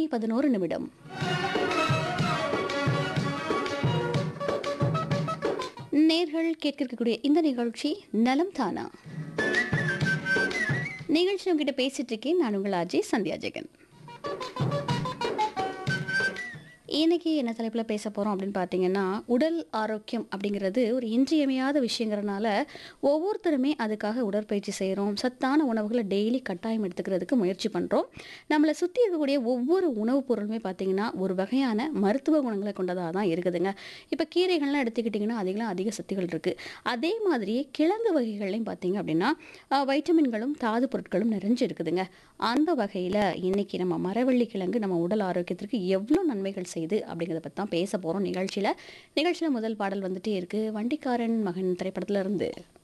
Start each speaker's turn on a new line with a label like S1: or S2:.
S1: பதினோரு நிமிடம் நேர்கள் கேட்கக்கூடிய இந்த நிகழ்ச்சி நலம் தானா நிகழ்ச்சி உங்ககிட்ட பேசிட்டு இருக்கேன் நான் உங்கள் அஜய் சந்தியா ஜெகன் இன்னைக்கு என்ன தலைப்பில் பேச போகிறோம் அப்படின்னு பார்த்தீங்கன்னா உடல் ஆரோக்கியம் அப்படிங்கிறது ஒரு இன்றியமையாத விஷயங்கிறனால ஒவ்வொருத்தருமே அதுக்காக உடற்பயிற்சி செய்கிறோம் சத்தான உணவுகளை டெய்லி கட்டாயம் எடுத்துக்கிறதுக்கு முயற்சி பண்ணுறோம் நம்மளை சுற்றி இருக்கக்கூடிய ஒவ்வொரு உணவுப் பொருளுமே பார்த்தீங்கன்னா ஒரு வகையான மருத்துவ குணங்களை கொண்டதாக தான் இருக்குதுங்க இப்போ கீரைகள்லாம் எடுத்துக்கிட்டிங்கன்னா அதிகலாம் அதிக சத்துகள் இருக்குது அதே மாதிரி கிழங்கு வகைகள்லையும் பார்த்தீங்க அப்படின்னா அஹ், வைட்டமின்களும் தாது பொருட்களும் நிறைஞ்சு இருக்குதுங்க அந்த வகையில் இன்னைக்கு நம்ம மரவள்ளி கிழங்கு நம்ம உடல் ஆரோக்கியத்திற்கு எவ்வளோ நன்மைகள் செய்யுது அப்படிங்கிறத பற்றி தான் பேச போகிறோம் நிகழ்ச்சியில் நிகழ்ச்சியில் முதல் பாடல் வந்துட்டே இருக்கு வண்டிக்காரன் மகன் திரைப்படத்துல இருந்து